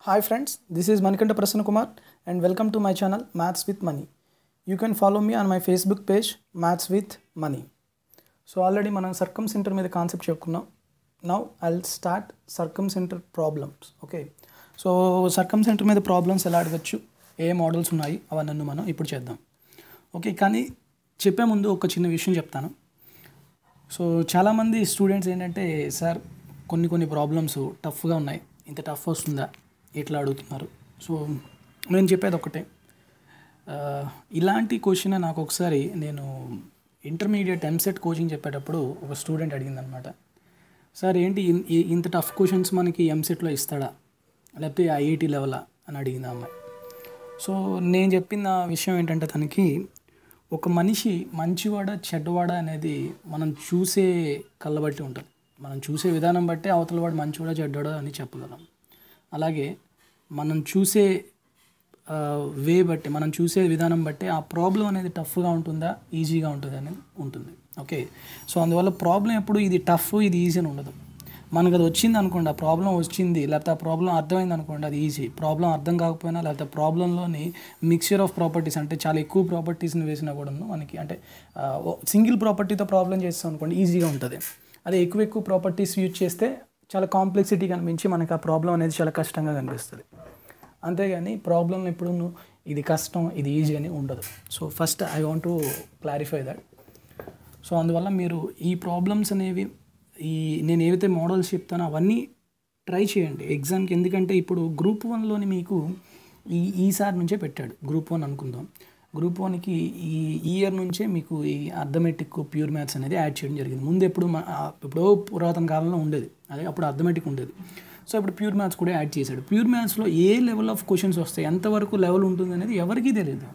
Hi friends, this is Manikanta Prasanna Kumar and welcome to my channel Maths with Money. You can follow me on my Facebook page Maths with Money. So already మనం సర్కమ్ centre మీద concept చెప్పుకున్నాం now I start circumcentre problems okay so సర్కమ్ centre మీద problems ఎలా అడగచ్చు ఏ models ఉన్నాయి అవన్నీ మనం ఇప్పుడు చేద్దాం ఓకే కానీ చెప్పే ముందు ఒక చిన్న విషయం చెప్తాను సో చాలామంది స్టూడెంట్స్ ఏంటంటే సార్ కొన్ని కొన్ని ప్రాబ్లమ్స్ టఫ్గా ఉన్నాయి ఇంత టఫ్ వస్తుందా ఇట్లా అడుగుతున్నారు సో నేను చెప్పేది ఒకటే ఆ, ఇలాంటి క్వశ్చన్ నాకు ఒకసారి నేను ఇంటర్మీడియట్ ఎంసెట్ కోచింగ్ చెప్పేటప్పుడు ఒక స్టూడెంట్ అడిగిందనమాట సార్ ఏంటి ఇన్- ఈ- ఇంత టఫ్ క్వశ్చన్స్ మనకి ఎంసెట్లో ఇస్తాడా లేకపోతే ఐఐటి లెవెలా అని అడిగింది ఆ అమ్మాయి సో నేను చెప్పిన విషయం ఏంటంటే తనకి ఒక మనిషి మంచివాడ చెడ్డవాడ అనేది మనం చూసే కళ్ళ బట్టి ఉంటుంది మనం చూసే విధానం బట్టే అవతల వాడు మంచివాడా చెడ్డవాడా అని చెప్పగలం అలాగే మనం చూసే వే బట్టి మనం చూసే విధానం బట్టి ఆ ప్రాబ్లం అనేది టఫ్గా ఉంటుందా ఈజీగా ఉంటుందా అనేది ఉంటుంది ఓకే సో అందువల్ల ప్రాబ్లం ఎప్పుడు ఇది టఫ్ ఇది ఈజీ అని ఉండదు మనకు అది వచ్చింది అనుకోండి ఆ ప్రాబ్లం వచ్చింది లేకపోతే ఆ ప్రాబ్లం అర్థమైంది అనుకోండి అది ఈజీ ప్రాబ్లం అర్థం కాకపోయినా లేకపోతే ప్రాబ్లంలోని మిక్చర్ ఆఫ్ ప్రాపర్టీస్ అంటే చాలా ఎక్కువ ప్రాపర్టీస్ని వేసినా కూడా మనకి అంటే సింగిల్ ప్రాపర్టీతో ప్రాబ్లం చేస్తాం అనుకోండి ఈజీగా ఉంటుంది అదే ఎక్కువ ఎక్కువ ప్రాపర్టీస్ యూజ్ చేస్తే చాలా కాంప్లెక్సిటీ కనిపించి మనకి ఆ ప్రాబ్లం అనేది చాలా కష్టంగా కనిపిస్తుంది అంతేగాని ప్రాబ్లం ఎప్పుడు ఇది కష్టం ఇది ఈజీ అని ఉండదు so first I want to clarify that so అందువల్ల మీరు ఈ ప్రాబ్లమ్స్ అనేవి ఈ నేను ఏవైతే మోడల్స్ చెప్తానో అవన్నీ ట్రై చేయండి ఎగ్జామ్కి ఎందుకంటే ఇప్పుడు గ్రూప్ వన్లోని మీకు ఈ ఈసారి నుంచే పెట్టాడు గ్రూప్ వన్ అనుకుందాం గ్రూప్ వన్కి ఈ ఇయర్ నుంచే మీకు ఈ అర్థమెటిక్ ప్యూర్ మ్యాథ్స్ అనేది యాడ్ చేయడం జరిగింది ముందు ఎప్పుడు మ- ఆ, ఎప్పుడో పురాతన కాలంలో ఉండేది అదే అప్పుడు అర్థమెటిక్ ఉండేది సో ఇప్పుడు ప్యూర్ మ్యాథ్స్ కూడా యాడ్ చేశాడు ప్యూర్ మ్యాథ్స్లో ఏ లెవెల్ ఆఫ్ క్వశ్చన్స్ వస్తాయి ఎంతవరకు లెవెల్ ఉంటుంది అనేది ఎవరికీ తెలియదు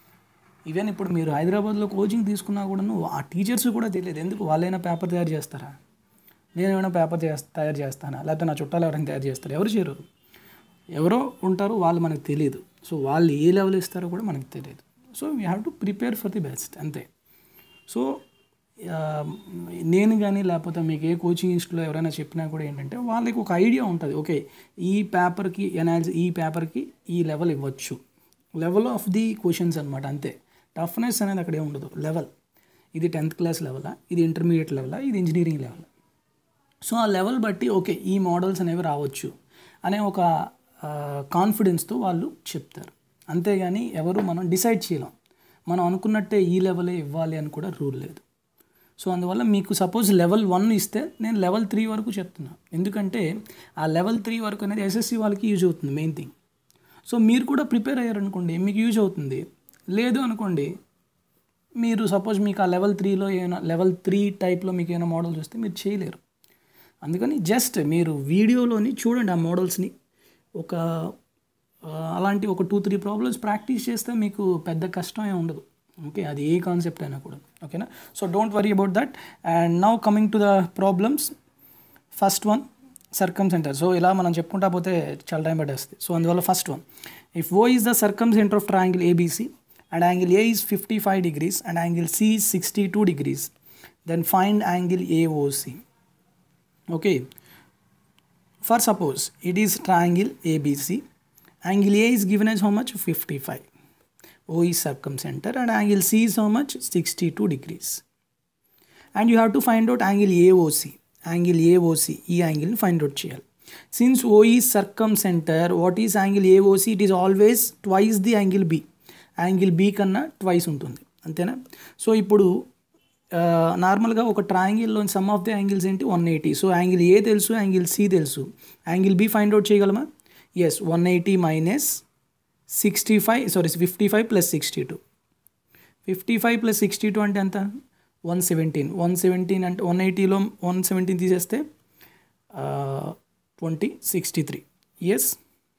ఈవెన్ ఇప్పుడు మీరు హైదరాబాద్లో కోచింగ్ తీసుకున్నా కూడాను ఆ టీచర్స్ కూడా తెలియదు ఎందుకు వాళ్ళైనా పేపర్ తయారు చేస్తారా నేను ఏమైనా పేపర్ చేస్తా తయారు చేస్తానా లేకపోతే నా చుట్టాలు ఎవరైనా తయారు చేస్తారు ఎవరు చేయరు ఎవరో ఉంటారు వాళ్ళు మనకు తెలియదు సో వాళ్ళు ఏ లెవెల్ ఇస్తారో కూడా మనకు తెలియదు so we have to prepare for the best అంతే సో ఆ, నేను కానీ లేకపోతే మీకు ఏ కోచింగ్ ఇన్స్టిట్యూట్లో ఎవరైనా చెప్పినా కూడా ఏంటంటే వాళ్ళకి ఒక ఐడియా ఉంటుంది ఓకే ఈ పేపర్కి ఎనాలిసి ఈ పేపర్కి ఈ లెవెల్ ఇవ్వచ్చు లెవెల్ ఆఫ్ ది క్వశ్చన్స్ అనమాట అంతే టఫ్నెస్ అనేది అక్కడే ఉండదు లెవెల్ ఇది టెన్త్ క్లాస్ లెవెలా ఇది ఇంటర్మీడియట్ లెవెలా ఇది ఇంజనీరింగ్ లెవెల్ సో ఆ లెవెల్ బట్టి ఓకే ఈ మోడల్స్ అనేవి రావచ్చు అనే ఒక కాన్ఫిడెన్స్తో వాళ్ళు చెప్తారు అంతేగాని ఎవరు మనం డిసైడ్ చేయలేం మనం అనుకున్నట్టే ఈ లెవెలే ఇవ్వాలి అని కూడా రూల్ లేదు సో అందువల్ల మీకు సపోజ్ లెవెల్ వన్ ఇస్తే నేను లెవెల్ త్రీ వరకు చెప్తున్నా ఎందుకంటే ఆ లెవెల్ త్రీ వరకు అనేది ఎస్ఎస్సి వాళ్ళకి యూజ్ అవుతుంది మెయిన్ థింగ్ సో మీరు కూడా ప్రిపేర్ అయ్యారనుకోండి మీకు యూజ్ అవుతుంది లేదు అనుకోండి మీరు సపోజ్ మీకు ఆ లెవెల్ త్రీలో ఏమైనా లెవెల్ త్రీ టైప్లో మీకు ఏమైనా మోడల్స్ వస్తే మీరు చేయలేరు అందుకని జస్ట్ మీరు వీడియోలోని చూడండి ఆ మోడల్స్ని ఒక ఆ, అలాంటి ఒక టూ త్రీ ప్రాబ్లమ్స్ ప్రాక్టీస్ చేస్తే మీకు పెద్ద కష్టం ఏమి ఉండదు ఓకే అది ఏ కాన్సెప్ట్ అయినా కూడా ఓకేనా so don't worry about that and now coming to the problems first one circumcentre so ఇలా మనం చెప్పుకుంటా పోతే చాలా టైం పట్టేస్తుంది సో అందువల్ల first one if O is the circumcentre of triangle ABC and angle A is fifty five degrees and angle C is sixty two degrees then find angle AOC okay for suppose it is triangle abc angle a is given as how much 55 o is circumcenter and angle c is how much 62 degrees and you have to find out angle aoc angle aoc ఈ angle ని find out చేయాలి since o is circumcenter what is angle aoc it is always twice the angle b angle b కన్నా twice ఉంటుంది అంతేనా so ఇప్పుడు నార్మల్గా ఒక ట్రయాంగిల్లో సమ్ ఆఫ్ ది యాంగిల్స్ ఏంటి one eighty so angle A తెలుసు యాంగిల్ సి తెలుసు యాంగిల్ బి ఫైండ్ అవుట్ చేయగలమా yes one eighty minus sixty five sorry fifty five plus sixty two fifty five plus sixty two అంటే ఎంత one seventeen one seventeen అంటే one ఎయిటీలో one seventeen తీసేస్తే twenty sixty three yes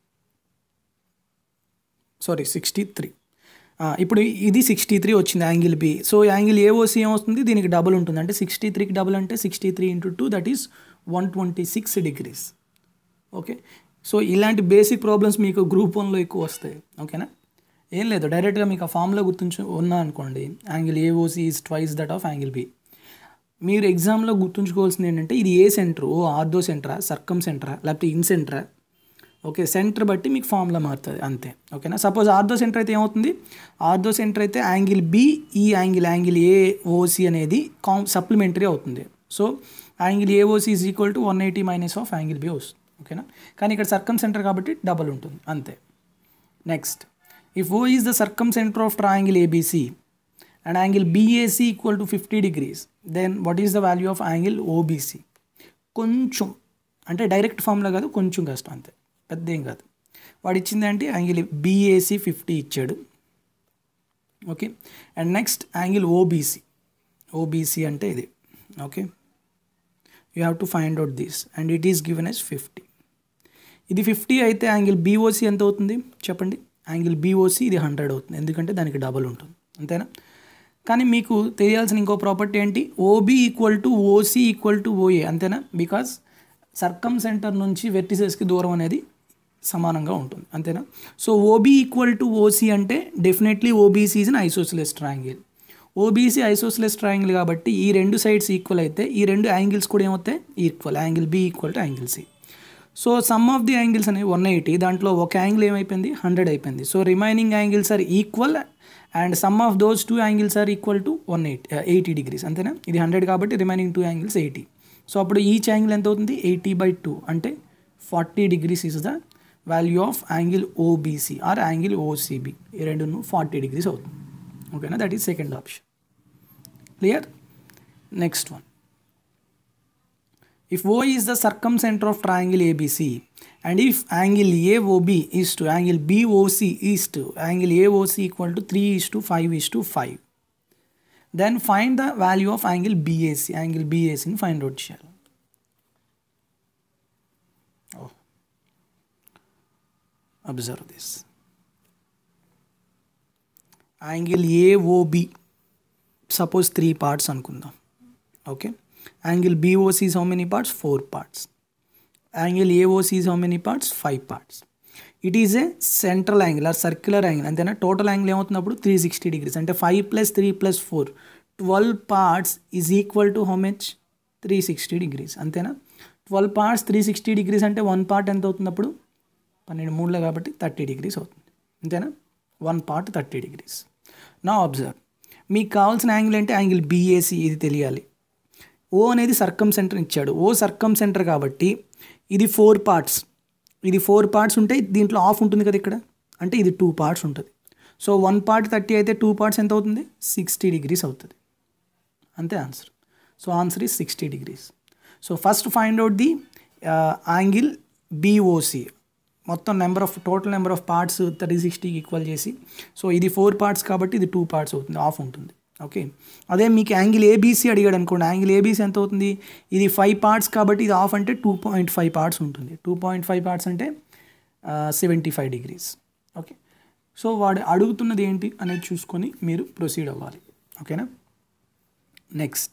sorry sixty three ఇప్పుడు ఇది sixty three వచ్చింది angle B so angle AOC ఏమొస్తుంది దీనికి డబుల్ ఉంటుంది అంటే సిక్స్టీ త్రీకి డబుల్ అంటే sixty three into two that is one twenty six degrees okay so ఇలాంటి బేసిక్ ప్రాబ్లమ్స్ మీకు గ్రూప్ వన్లో ఎక్కువ వస్తాయి ఓకేనా ఏం లేదు డైరెక్ట్గా మీకు ఆ ఫామ్లో గుర్తుంచు ఉన్నా అనుకోండి angle AOC is twice that of angle B మీరు ఎగ్జామ్లో గుర్తుంచుకోవాల్సింది ఏంటంటే ఇది ఏ సెంటర్ ఓ ఆర్థో సెంటరా సర్కమ్ సెంటరా లేకపోతే ఇన్ సెంటరా ఓకే సెంటర్ బట్టి మీకు ఫార్ములా మారుతుంది అంతే ఓకేనా సపోజ్ ఆర్థో సెంటర్ అయితే ఏమవుతుంది ఆర్థో సెంటర్ అయితే యాంగిల్ బి ఈ యాంగిల్ యాంగిల్ ఏఓసి అనేది కాం సప్లిమెంటరీ అవుతుంది so angle AOC is equal to one eighty minus of angle B వస్తుంది ఓకేనా కానీ ఇక్కడ సర్కమ్ సెంటర్ కాబట్టి డబల్ ఉంటుంది అంతే next if O is the circumcentre of triangle ABC and angle BAC equal to fifty degrees then what is the value of angle OBC కొంచెం అంటే direct ఫామ్లో కాదు కొంచెం కష్టం అంతే పెద్ద ఏం కాదు వాడు ఇచ్చింది అంటే యాంగిల్ బీఏసి ఫిఫ్టీ ఇచ్చాడు okay and next angle OBC OBC అంటే ఇది okay you have to find out this and it is given as fifty ఇది ఫిఫ్టీ అయితే యాంగిల్ బీఓసి ఎంత అవుతుంది చెప్పండి యాంగిల్ బీఓసి ఇది హండ్రెడ్ అవుతుంది ఎందుకంటే దానికి డబల్ ఉంటుంది అంతేనా కానీ మీకు తెలియాల్సిన ఇంకో ప్రాపర్టీ ఏంటి OB equal to OC equal to OA అంతేనా బికాస్ సర్కమ్ సెంటర్ నుంచి వెర్టిసెస్కి దూరం అనేది సమానంగా ఉంటుంది అంతేనా so OB equal to OC అంటే definitely OBC is an isosceles triangle OBC isosceles triangle కాబట్టి ఈ రెండు సైడ్స్ ఈక్వల్ అయితే ఈ రెండు యాంగిల్స్ కూడా ఏమవుతాయి equal angle B equal to angle C so sum of the angles అనేవి వన్ ఎయిటీ దాంట్లో ఒక యాంగిల్ ఏమైపోయింది హండ్రెడ్ అయిపోయింది so remaining angles are equal and sum of those two angles are equal to one eight eighty degrees అంతేనా ఇది hundred కాబట్టి remaining two angles eighty so అప్పుడు each angle ఎంత అవుతుంది ఎయిటీ బై టూ అంటే forty degrees is the value of angle OBC are angle OCB ఈ రెండును forty degrees అవుతుంది ఓకేనా that is second option clear next one if O is the circumcenter of triangle ABC and if angle AOB is to angle BOC is to angle AOC equal to 3 is to 5 is to 5 then find the value of angle BAC angle BAC ని find out చేయాలి oh. observe this angle AOB suppose three parts అనుకుందాం okay angle BOC is how many parts? 4 parts. Angle AOC is how many parts? 5 parts. It is a central angle or circular angle అంతేనా total angle ఏమవుతున్నప్పుడు three sixty degrees అంటే five plus three plus four twelve parts is equal to how much three sixty degrees అంతేనా twelve parts three sixty degrees అంటే one part ఎంత అవుతుంది అప్పుడు పన్నెండు మూడులో కాబట్టి థర్టీ డిగ్రీస్ అవుతుంది అంతేనా వన్ పార్ట్ థర్టీ డిగ్రీస్ నా అబ్జర్వ్ మీకు కావాల్సిన యాంగిల్ అంటే యాంగిల్ బీఏసీ ఇది తెలియాలి ఓ అనేది సర్కమ్ సెంటర్ ఇచ్చాడు ఓ సర్కమ్ సెంటర్ కాబట్టి ఇది ఫోర్ పార్ట్స్ ఇది ఫోర్ పార్ట్స్ ఉంటే దీంట్లో ఆఫ్ ఉంటుంది కదా ఇక్కడ అంటే ఇది టూ పార్ట్స్ ఉంటుంది సో వన్ పార్ట్ థర్టీ అయితే టూ పార్ట్స్ ఎంత అవుతుంది సిక్స్టీ డిగ్రీస్ అవుతుంది అంతే answer so answer is sixty degrees so first find out the angle BOC మొత్తం number of total number of parts thirty సిక్స్టీకి ఈక్వల్ చేసి so ఇది ఫోర్ పార్ట్స్ కాబట్టి ఇది టూ పార్ట్స్ అవుతుంది ఆఫ్ ఉంటుంది ఓకే అదే మీకు యాంగిల్ ఏబీసీ అడిగాడు అనుకోండి యాంగిల్ ఏబీసీ ఎంత అవుతుంది ఇది ఫైవ్ పార్ట్స్ కాబట్టి ఇది ఆఫ్ అంటే టూ పాయింట్ ఫైవ్ పార్ట్స్ ఉంటుంది టూ పాయింట్ ఫైవ్ పార్ట్స్ అంటే seventy five degrees okay so వాడు అడుగుతున్నది ఏంటి అనేది చూసుకొని మీరు ప్రొసీడ్ అవ్వాలి ఓకేనా next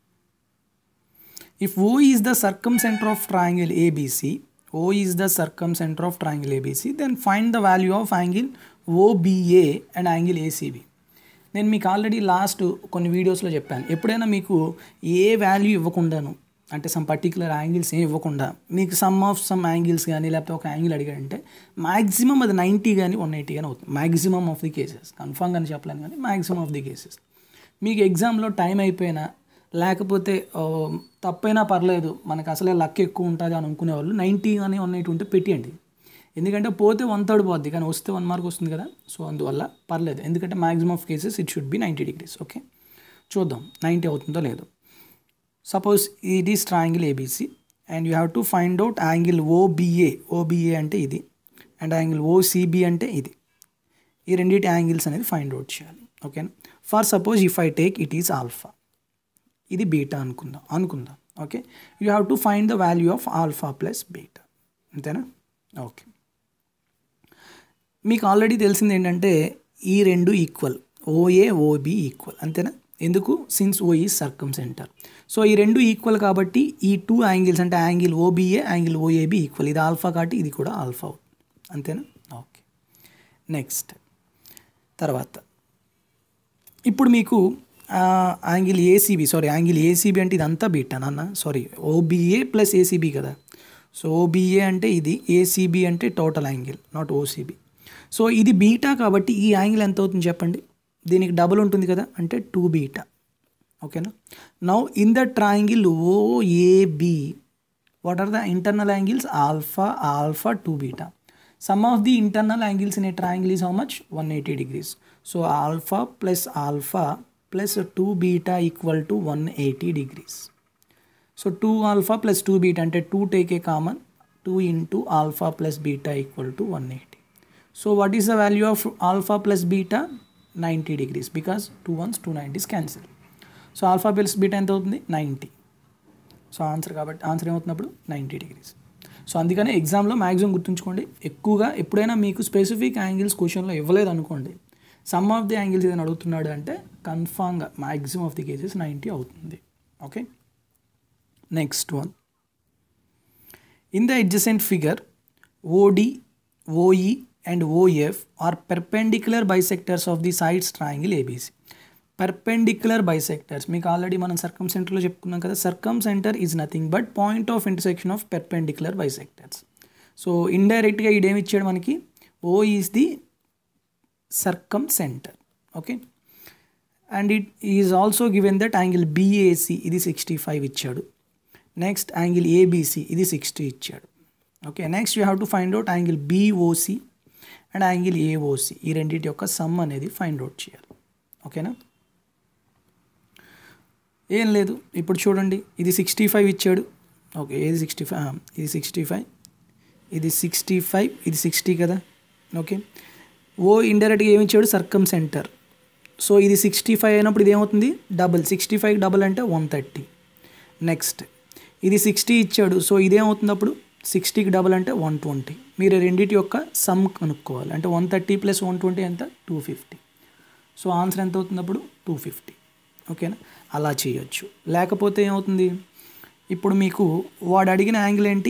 if O is the circumcentre of triangle ABC O is the circumcentre of triangle ABC then find the value of angle OBA and angle ACB నేను మీకు ఆల్రెడీ లాస్ట్ కొన్ని వీడియోస్లో చెప్పాను ఎప్పుడైనా మీకు ఏ value ఇవ్వకుండాను అంటే some particular angles ఏం ఇవ్వకుండా మీకు సమ్ ఆఫ్ సమ్ యాంగిల్స్ కానీ లేకపోతే ఒక యాంగిల్ అడిగాడంటే మ్యాక్సిమం అది నైంటీ కానీ వన్ ఎయిటీ కానీ అవుతుంది maximum of the cases confirm అని చెప్పలేను కానీ మ్యాక్సిమం ఆఫ్ ది కేసెస్ మీకు ఎగ్జామ్లో టైం అయిపోయినా లేకపోతే తప్పైనా పర్లేదు మనకు అసలే లక్ ఎక్కువ ఉంటుంది అని అనుకునే వాళ్ళు నైంటీ కానీ వన్ ఎయిటీ ఉంటే పెట్టేయండి ఎందుకంటే పోతే వన్ థర్డ్ పోద్ది కానీ వస్తే వన్ మార్క్ వస్తుంది కదా సో అందువల్ల పర్లేదు ఎందుకంటే maximum of cases it should be ninety degrees okay చూద్దాం నైంటీ అవుతుందో లేదో సపోజ్ ఇది is triangle ABC and you have to find out angle OBA OBA అంటే ఇది అండ్ యాంగిల్ ఓసిబి అంటే ఇది ఈ రెండింటి యాంగిల్స్ అనేది ఫైండ్ అవుట్ చేయాలి ఓకేనా for suppose if I take it is alpha ఇది బీటా అనుకుందాం అనుకుందాం okay you have to find the value of alpha plus beta అంతేనా ఓకే మీకు ఆల్రెడీ తెలిసింది ఏంటంటే ఈ రెండు ఈక్వల్ ఓఏ ఓబి ఈక్వల్ అంతేనా ఎందుకు సిన్స్ ఓ ఈ సర్కమ్ సెంటర్ సో ఈ రెండు ఈక్వల్ కాబట్టి ఈ టూ యాంగిల్స్ అంటే angle OBA angle OAB equal ఇది ఆల్ఫా కాబట్టి ఇది కూడా ఆల్ఫా అంతేనా ఓకే నెక్స్ట్ తర్వాత ఇప్పుడు మీకు angle ACB sorry angle ACB అంటే ఇదంతా బీటా నాన్న సారీ ఓబిఏ ప్లస్ ఏసీబీ కదా సో ఓబిఏ అంటే ఇది ఏసీబీ అంటే total angle not OCB so ఇది బీటా కాబట్టి ఈ యాంగిల్ ఎంత అవుతుంది చెప్పండి దీనికి డబుల్ ఉంటుంది కదా అంటే టూ బీటా ఓకేనా now in the triangle OAB what are the internal angles alpha alpha two beta sum of the internal angles in a triangle is how much one eighty degrees so alpha plus alpha plus two beta equal to one eighty degrees so two alpha plus two beta అంటే two take a common two into alpha plus beta equal to one eighty so what is the value of alpha plus beta ninety degrees because two ones two nineties cancel so alpha plus beta ఎంత అవుతుంది ninety so answer కాబట్టి answer ఏమవుతున్నప్పుడు ninety degrees so అందుకనే ఎగ్జామ్లో maximum గుర్తుంచుకోండి ఎక్కువగా ఎప్పుడైనా మీకు స్పెసిఫిక్ యాంగిల్స్ క్వశ్చన్లో ఇవ్వలేదు అనుకోండి సమ్ ఆఫ్ ది యాంగిల్స్ ఏదైనా అడుగుతున్నాడు అంటే కన్ఫామ్గా maximum of the cases ninety అవుతుంది okay next one in the adjacent figure OD OE and OF are perpendicular bisectors of the sides triangle ABC perpendicular bisectors మీకు ఆల్రెడీ మనం సర్కమ్ సెంటర్లో చెప్పుకున్నాం కదా circumcentre is nothing but point of intersection of perpendicular bisectors so ఇండైరెక్ట్గా ఇడేమి ఇచ్చాడు మనకి O is the circumcentre okay and it is also given that angle BAC ఇది సిక్స్టీ ఫైవ్ ఇచ్చాడు నెక్స్ట్ యాంగిల్ ఏబీసీ ఇది sixty ఇచ్చాడు okay next you have to find out angle BOC and angle AOC ఈ రెండింటి యొక్క some అనేది find out చేయాలి ఓకేనా ఏం లేదు ఇప్పుడు చూడండి ఇది సిక్స్టీ ఫైవ్ ఇచ్చాడు ఓకే ఏది సిక్స్టీ ఫైవ్ ఇది సిక్స్టీ ఫైవ్ ఇది సిక్స్టీ ఫైవ్ ఇది సిక్స్టీ కదా ఓకే ఓ ఇండైరెక్ట్గా ఏమి ఇచ్చాడు సర్కమ్ సెంటర్ సో ఇది సిక్స్టీ ఫైవ్ అయినప్పుడు ఇది ఏమవుతుంది డబుల్ సిక్స్టీ ఫైవ్ డబుల్ అంటే వన్ థర్టీ నెక్స్ట్ ఇది సిక్స్టీ ఇచ్చాడు సో ఇదేమవుతుంది అప్పుడు సిక్స్టీకి డబుల్ అంటే వన్ ట్వంటీ మీరు రెండింటి యొక్క సమ్ కనుక్కోవాలి అంటే one thirty plus one twenty ఎంత టూ ఫిఫ్టీ సో ఆన్సర్ ఎంత అవుతుంది అప్పుడు టూ ఫిఫ్టీ ఓకేనా అలా చేయొచ్చు లేకపోతే ఏమవుతుంది ఇప్పుడు మీకు వాడు అడిగిన యాంగిల్ ఏంటి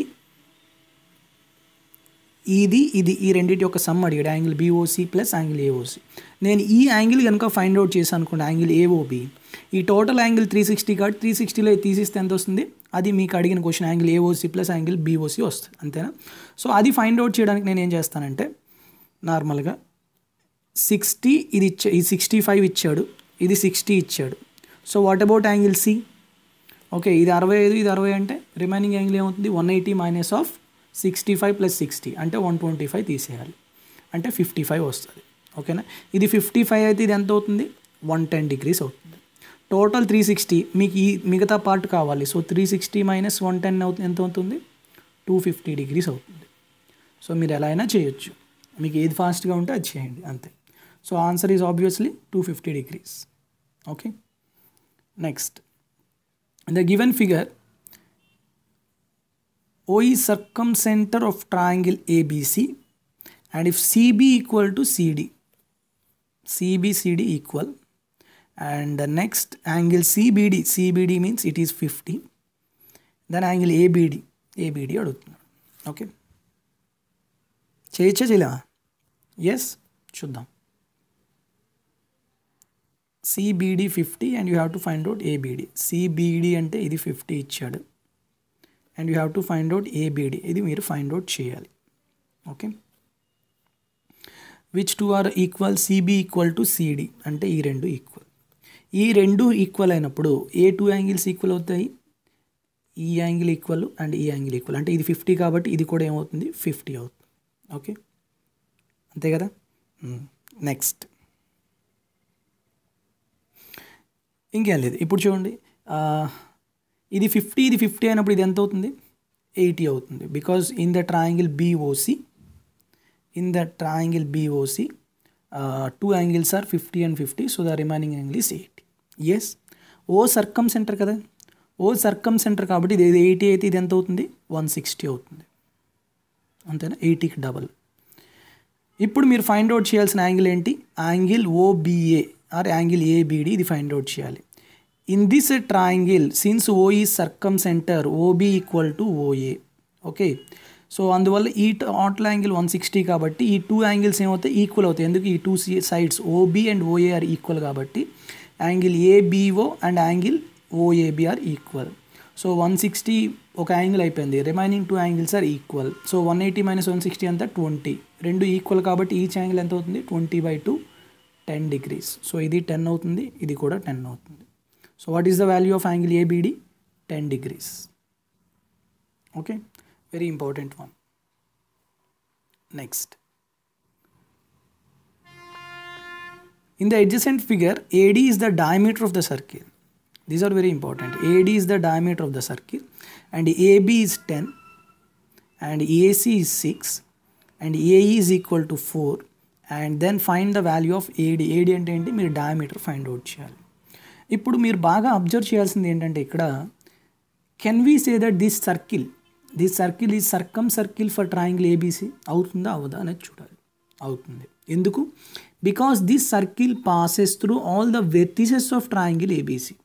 ఇది ఇది ఈ రెండింటి యొక్క సమ్ అడిగాడు angle BOC plus angle AOC నేను ఈ యాంగిల్ కనుక ఫైండ్ అవుట్ చేశాను అనుకోండి యాంగిల్ ఏఓబి ఈ టోటల్ యాంగిల్ త్రీ సిక్స్టీ కాబట్టి త్రీ సిక్స్టీలో తీసిస్తే ఎంత వస్తుంది అది మీకు అడిగిన question angle AOC plus angle BOC వస్తుంది అంతేనా సో అది ఫైండ్ అవుట్ చేయడానికి నేను ఏం చేస్తానంటే నార్మల్గా సిక్స్టీ ఇది ఇచ్చా ఈ సిక్స్టీ ఫైవ్ ఇచ్చాడు ఇది సిక్స్టీ ఇచ్చాడు so what about angle C okay ఇది అరవై ఐదు ఇది అరవై అంటే రిమైనింగ్ యాంగిల్ ఏమవుతుంది one eighty minus of sixty five plus sixty అంటే వన్ ట్వంటీ ఫైవ్ తీసేయాలి అంటే ఫిఫ్టీ ఫైవ్ వస్తుంది ఓకేనా ఇది ఫిఫ్టీ ఫైవ్ అయితే ఇది ఎంత అవుతుంది వన్ టెన్ డిగ్రీస్ అవుతుంది టోటల్ త్రీ సిక్స్టీ మీకు ఈ మిగతా పార్ట్ కావాలి so three sixty minus one ten అవుతుంది ఎంత అవుతుంది టూ ఫిఫ్టీ డిగ్రీస్ అవుతుంది సో మీరు ఎలా అయినా చేయొచ్చు మీకు ఏది ఫాస్ట్గా ఉంటే అది చేయండి అంతే so answer is obviously two fifty degrees okay next the given figure O is circumcenter of triangle ABC and if CB equal to CD, CB CD equal and the next angle CBD, CBD means it is 50 then angle ABD, ABD అడుగుతున్నాడు okay చేయొచ్చా చేయలేమా yes చూద్దాం CBD fifty and you have to find out ABD CBD అంటే ఇది fifty ఇచ్చాడు and you have to find out ABD ఇది మీరు find out చేయాలి okay which two are equal CB equal to CD అంటే ఈ రెండు ఈక్వల్ ఈ రెండు ఈక్వల్ అయినప్పుడు ఏ టూ యాంగిల్స్ ఈక్వల్ అవుతాయి ఈ యాంగిల్ ఈక్వల్ అండ్ ఈ యాంగిల్ ఈక్వల్ అంటే ఇది ఫిఫ్టీ కాబట్టి ఇది కూడా ఏమవుతుంది ఫిఫ్టీ అవుతుంది ఓకే అంతే కదా నెక్స్ట్ ఇంకేం లేదు ఇప్పుడు చూడండి ఇది ఫిఫ్టీ ఇది ఫిఫ్టీ అయినప్పుడు ఇది ఎంత అవుతుంది ఎయిటీ అవుతుంది because in the triangle BOC in the triangle BOC two angles are fifty and fifty so the remaining angle is eighty as O circumcentre కదా ఓ సర్కమ్ సెంటర్ కాబట్టి ఇది eighty అయితే ఇది ఎంత అవుతుంది వన్ సిక్స్టీ అవుతుంది అంతేనా ఎయిటీకి double ఇప్పుడు మీరు ఫైండ్ అవుట్ చేయాల్సిన యాంగిల్ ఏంటి angle OBA or angle ABD ఇది ఫైండ్ అవుట్ చేయాలి in this triangle since O ఈ circumcentre OB equal to OA okay so అందువల్ల ఈ ఆటల్ యాంగిల్ వన్ సిక్స్టీ కాబట్టి ఈ టూ యాంగిల్స్ ఏమవుతాయి ఈక్వల్ అవుతాయి ఎందుకు ఈ two sides OB and OA are equal కాబట్టి angle ABO and angle OAB are equal so one sixty ఒక యాంగిల్ అయిపోయింది remaining two angles are equal so one eighty minus one sixty అంతా twenty రెండు equal కాబట్టి each angle ఎంత అవుతుంది twenty by two ten degrees so ఇది ten అవుతుంది ఇది కూడా టెన్ అవుతుంది so what is the value of angle ABD ten degrees okay very important one next In the adjacent figure, AD is the diameter of the circle. These are very important. AD is the diameter of the circle and AB is 10 and AC is 6 and AE is equal to 4 and then find the value of AD. AD అంటే ఏంటి మీరు diameter find out చేయాలి ఇప్పుడు మీరు బాగా observe చేయాల్సింది ఏంటంటే ఇక్కడ can we say that this circle this circle is circumcircle for triangle ABC అవుతుందా అవదా అనేది చూడాలి అవుతుంది ఎందుకు because this circle passes through all the vertices of triangle ABC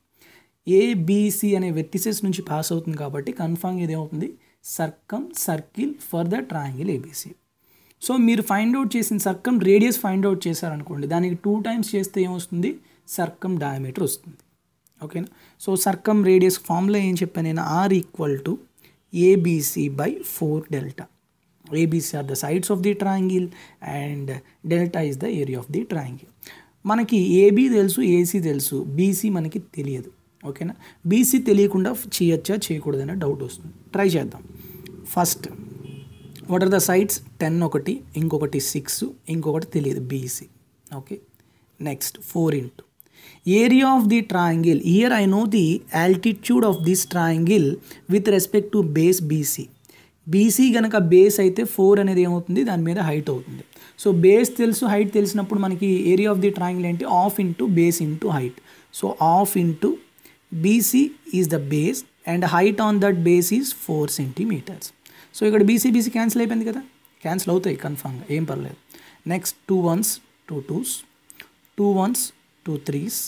ABC అనే వెర్టిసెస్ నుంచి పాస్ అవుతుంది కాబట్టి కన్ఫామ్ ఇది ఏమవుతుంది circumcircle for the triangle ABC so మీరు ఫైండ్ అవుట్ చేసిన సర్కమ్ రేడియస్ ఫైండ్ అవుట్ చేశారనుకోండి దానికి టూ టైమ్స్ చేస్తే ఏమొస్తుంది సర్కమ్ డయామీటర్ వస్తుంది ఓకేనా సో సర్కమ్ రేడియస్ ఫార్ములా ఏం చెప్పాను నేను R equal to ABC by four delta ABC are the sides of the triangle and delta is the area of the triangle మనకి ఏబీ తెలుసు ఏసీ తెలుసు బీసీ మనకి తెలియదు ఓకేనా బీసీ తెలియకుండా చేయొచ్చా చేయకూడదనే డౌట్ వస్తుంది ట్రై చేద్దాం first what are the sides ten ఒకటి ఇంకొకటి సిక్స్ ఇంకొకటి తెలియదు BC okay next four into area of the triangle here I know the altitude of this triangle with respect to base BC BC కనుక base అయితే four అనేది ఏమవుతుంది దాని మీద హైట్ అవుతుంది సో బేస్ తెలుసు హైట్ తెలిసినప్పుడు మనకి ఏరియా ఆఫ్ ది ట్రయాంగిల్ ఏంటి half into base into height so half into BC is the base and height on that base is four centimetres so ఇక్కడ బీసీ బీసీ క్యాన్సిల్ అయిపోయింది కదా cancel అవుతాయి కన్ఫామ్గా ఏం పర్లేదు next two ones two twos two ones two threes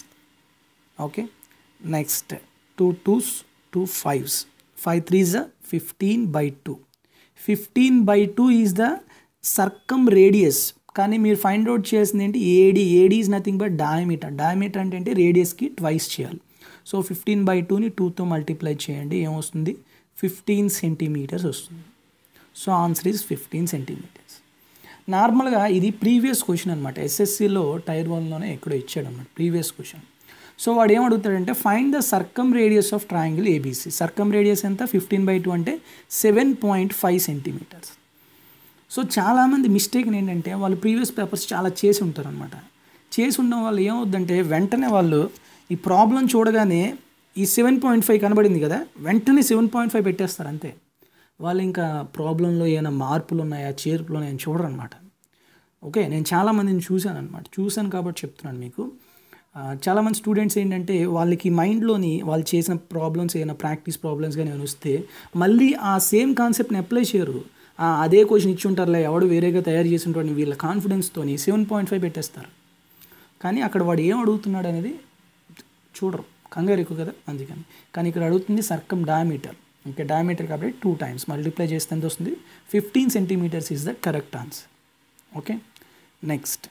okay next two twos two fives five threes fifteen by two fifteen by two is the circumradius కానీ మీరు find out చేసింది ఏంటి AD AD is nothing but diameter diameter అంటే ఏంటి రేడియస్కి twice చేయాలి so fifteen by టూని టూతో మల్టిప్లై చేయండి ఏమొస్తుంది ఫిఫ్టీన్ సెంటీమీటర్స్ వస్తుంది so answer is fifteen centimetres నార్మల్గా ఇది ప్రీవియస్ క్వశ్చన్ అనమాట ఎస్ఎస్సిలో టైర్ వన్లోనే ఎక్కడో ఇచ్చాడు అనమాట ప్రీవియస్ క్వశ్చన్ సో వాడు ఏం అడుగుతాడంటే find the circumradius of triangle ABC circumradius ఎంత ఫిఫ్టీన్ బై టూ అంటే seven point five centimetres so చాలామంది మిస్టేక్ ఏంటంటే వాళ్ళు ప్రీవియస్ పేపర్స్ చాలా చేసి ఉంటారనమాట చేసి ఉండడం వల్ల ఏమవుద్దంటే వెంటనే వాళ్ళు ఈ ప్రాబ్లం చూడగానే ఈ సెవెన్ పాయింట్ ఫైవ్ కనబడింది కదా వెంటనే సెవెన్ పాయింట్ ఫైవ్ పెట్టేస్తారు అంతే వాళ్ళు ఇంకా ప్రాబ్లంలో ఏమైనా మార్పులు ఉన్నాయా చేర్పులు ఉన్నాయా అని చూడరు అనమాట ఓకే నేను చాలామందిని చూశాను అనమాట చూశాను కాబట్టి చెప్తున్నాను మీకు చాలామంది స్టూడెంట్స్ ఏంటంటే వాళ్ళకి మైండ్లోని వాళ్ళు చేసిన ప్రాబ్లమ్స్ ఏమైనా ప్రాక్టీస్ ప్రాబ్లమ్స్ కానీ ఏమైనా వస్తే మళ్ళీ ఆ సేమ్ కాన్సెప్ట్ని అప్లై చేయరు అదే క్వశ్చన్ ఇచ్చి ఉంటారులే ఎవడు వేరేగా తయారు చేసి ఉంటాడు వీళ్ళ కాన్ఫిడెన్స్తోని సెవెన్ పాయింట్ ఫైవ్ పెట్టేస్తారు కానీ అక్కడ వాడు ఏం అడుగుతున్నాడు అనేది చూడరు కంగారు ఎక్కువ కదా అందుకని కానీ ఇక్కడ అడుగుతుంది సర్కమ్ డయామీటర్ ఓకే డయామీటర్ కాబట్టి టూ టైమ్స్ మల్టిప్లై చేస్తే ఎంత వస్తుంది fifteen centimetres is the correct answer okay next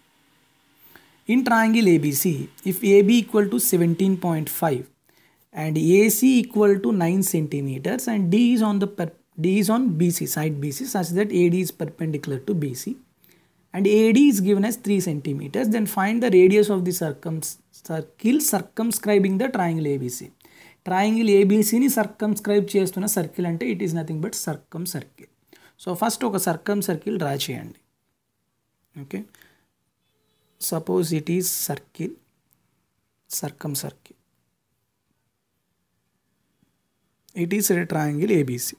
in triangle ABC if AB equal to 17.5 and AC equal to 9 centimeters and D is on the per, D is on BC side BC such that AD is perpendicular to BC and AD is given as 3 centimeters then find the radius of the circum circle circumscribing the triangle ABC triangle ఏబీసీని circumscribe చేస్తున్న circle అంటే it is nothing but circumcircle so first ఒక circumcircle draw చేయండి okay suppose it is circle circumcircle it is a triangle abc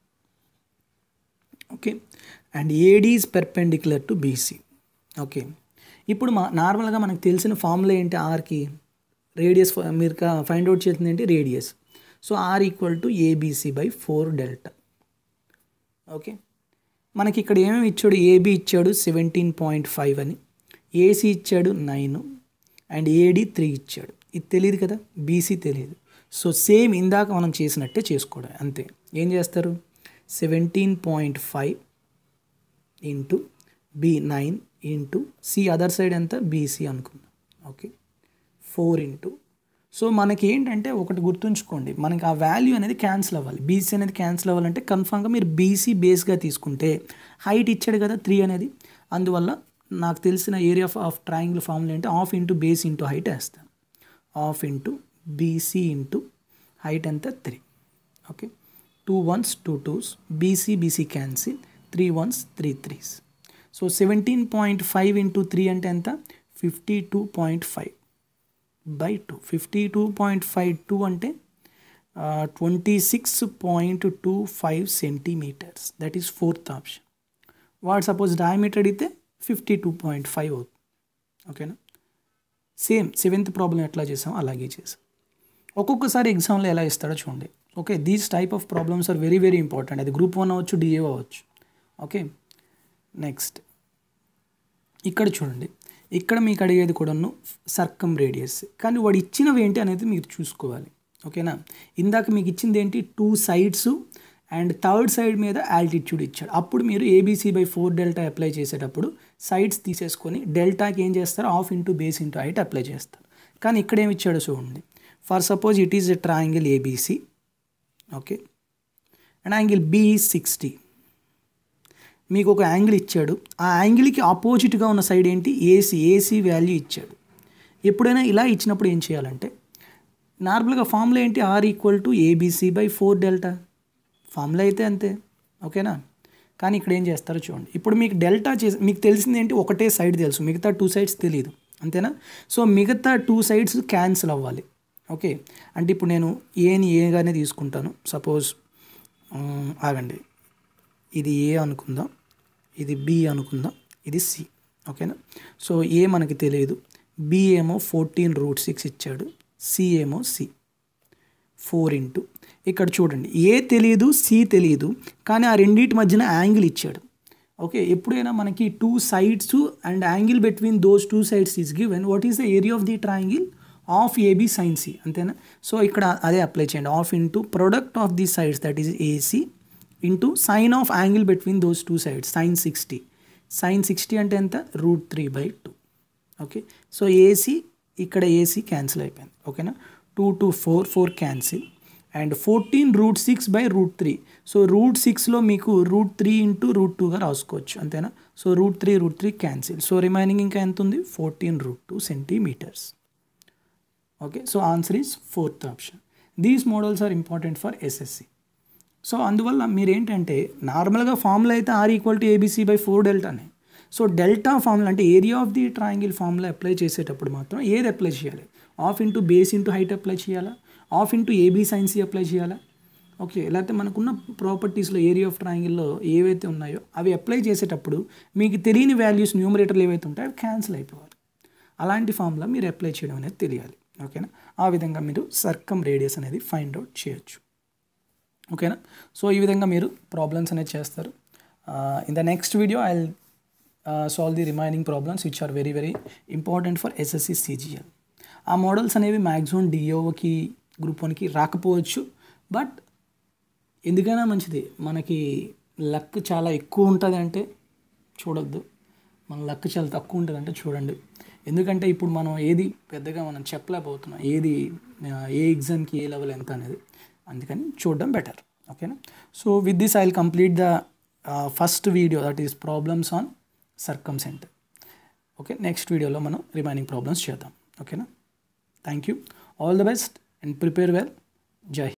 okay and AD is perpendicular to BC okay ఇప్పుడు మా నార్మల్గా మనకు తెలిసిన formula ఏంటి ఆర్కి radius మీరు ఫైండ్ అవుట్ చేసింది ఏంటి radius so R equal to ABC by four delta okay మనకి ఇక్కడ ఏమేమి ఇచ్చాడు ఏబీ ఇచ్చాడు సెవెంటీన్ పాయింట్ ఫైవ్ అని ఏసీ ఇచ్చాడు నైన్ అండ్ ఏడి త్రీ ఇచ్చాడు ఇది తెలియదు కదా బీసీ తెలియదు సో సేమ్ ఇందాక మనం చేసినట్టే చేసుకోవడం అంతే ఏం చేస్తారు seventeen point five into B nine into C other side ఎంత బీసీ అనుకుందాం ఓకే ఫోర్ ఇంటూ సో మనకి ఏంటంటే ఒకటి గుర్తుంచుకోండి మనకి ఆ వాల్యూ అనేది క్యాన్సిల్ అవ్వాలి బీసీ అనేది క్యాన్సిల్ అవ్వాలంటే కన్ఫామ్గా మీరు బీసీ బేస్గా తీసుకుంటే హైట్ ఇచ్చాడు కదా త్రీ అనేది అందువల్ల నాకు తెలిసిన area of of triangle formula ఏంటి half into base into height వేస్తాను half into BC into height ఎంత three okay two ones two twos BC BC cancel three ones three threes so seventeen point five into three అంటే ఎంత fifty two point five by two fifty two point five two అంటే twenty six point two five centimetres that is fourth option వాడు suppose diameter అడిగితే fifty two point five అవుతుంది ఓకేనా same seventh problem ఎట్లా చేసాం అలాగే చేసాం ఒక్కొక్కసారి ఎగ్జామ్లో ఎలా ఇస్తాడో చూడండి okay these type of problems are very very important అది గ్రూప్ వన్ అవ్వచ్చు డిఏ అవ్వచ్చు ఓకే నెక్స్ట్ ఇక్కడ చూడండి ఇక్కడ మీకు అడిగేది కూడాను సర్కమ్ రేడియస్ కానీ వాడు ఇచ్చినవి ఏంటి అనేది మీరు చూసుకోవాలి ఓకేనా ఇందాక మీకు ఇచ్చింది ఏంటి two sides and third side మీద ఆల్టిట్యూడ్ ఇచ్చాడు అప్పుడు మీరు ABC by four delta apply చేసేటప్పుడు సైడ్స్ తీసేసుకొని డెల్టాకి ఏం చేస్తారు half into base into height apply చేస్తారు కానీ ఇక్కడ ఏమి ఇచ్చాడో చూడండి for suppose it is a triangle ABC okay and angle B sixty మీకు ఒక యాంగిల్ ఇచ్చాడు ఆ యాంగిల్కి ఆపోజిట్గా ఉన్న సైడ్ ఏంటి ఏసీ ఏసీ వాల్యూ ఇచ్చాడు ఎప్పుడైనా ఇలా ఇచ్చినప్పుడు ఏం చేయాలంటే నార్మల్గా ఫార్ములా ఏంటి R equal to ABC by four delta formula అయితే అంతే ఓకేనా కానీ ఇక్కడ ఏం చేస్తారో చూడండి ఇప్పుడు మీకు డెల్టా చేసి మీకు తెలిసింది ఏంటి ఒకటే సైడ్ తెలుసు మిగతా టూ సైడ్స్ తెలియదు అంతేనా సో మిగతా టూ సైడ్స్ క్యాన్సిల్ అవ్వాలి ఓకే అంటే ఇప్పుడు నేను ఏని ఏగానే తీసుకుంటాను సపోజ్ ఆగండి ఇది ఏ అనుకుందాం ఇది బి అనుకుందాం ఇది సి ఓకేనా సో ఏ మనకి తెలియదు బి ఏమో ఫోర్టీన్ రూట్ సిక్స్ ఇచ్చాడు సి ఏమో సి ఫోర్ ఇంటూ ఇక్కడ చూడండి ఏ తెలియదు సి తెలియదు కానీ ఆ రెండింటి మధ్యన యాంగిల్ ఇచ్చాడు ఓకే ఎప్పుడైనా మనకి two sides and angle between those two sides is given what is the area of the triangle half AB sine C అంతేనా సో ఇక్కడ అదే అప్లై చేయండి half into product of the sides that is AC into sine of angle between those two sides sine sixty sine sixty అంటే ఎంత root three by two okay so AC ఇక్కడ AC cancel అయిపోయింది ఓకేనా two two four four cancel and fourteen root six by root three so root సిక్స్లో మీకు root three into root టూగా రాసుకోవచ్చు అంతేనా so root three root three cancel so remaining ఇంకా ఎంత ఉంది fourteen root two centimetres okay so answer is fourth option these models are important for SSC so అందువల్ల మీరు ఏంటంటే నార్మల్గా ఫార్ములా అయితే R equal to ABC by four డెల్టానే so delta formula అంటే area of the triangle formula apply చేసేటప్పుడు మాత్రం ఏది అప్లై చేయాలి half into base into height apply చేయాలా half into AB sine C apply చేయాలా ఓకే లేకపోతే మనకున్న ప్రాపర్టీస్లో ఏరియా ఆఫ్ ట్రయాంగిల్లో ఏవైతే ఉన్నాయో అవి అప్లై చేసేటప్పుడు మీకు తెలియని వాల్యూస్ న్యూమరేటర్లు ఏవైతే ఉంటాయో అవి క్యాన్సిల్ అయిపోవాలి అలాంటి ఫార్ములా మీరు అప్లై చేయడం అనేది తెలియాలి ఓకేనా ఆ విధంగా మీరు సర్కమ్ రేడియస్ అనేది ఫైండ్ అవుట్ చేయొచ్చు ఓకేనా సో ఈ విధంగా మీరు ప్రాబ్లమ్స్ అనేది చేస్తారు in the next video I solve the remaining problems which are very very important for SSC CGL ఆ మోడల్స్ అనేవి మ్యాక్సిమం డిఓకి గ్రూప్ వన్కి రాకపోవచ్చు బట్ ఎందుకైనా మంచిది మనకి లక్ చాలా ఎక్కువ ఉంటుంది అంటే చూడొద్దు మన లక్ చాలా తక్కువ ఉంటుంది అంటే చూడండి ఎందుకంటే ఇప్పుడు మనం ఏది పెద్దగా మనం చెప్పలేకపోతున్నాం ఏది ఏ ఎగ్జామ్కి ఏ లెవెల్ ఎంత అనేది అందుకని చూడడం బెటర్ ఓకేనా so with this I will complete the first video that is problems on circumcentre okay next వీడియోలో మనం రిమైనింగ్ ప్రాబ్లమ్స్ చేద్దాం ఓకేనా thank you all the best and prepare well జై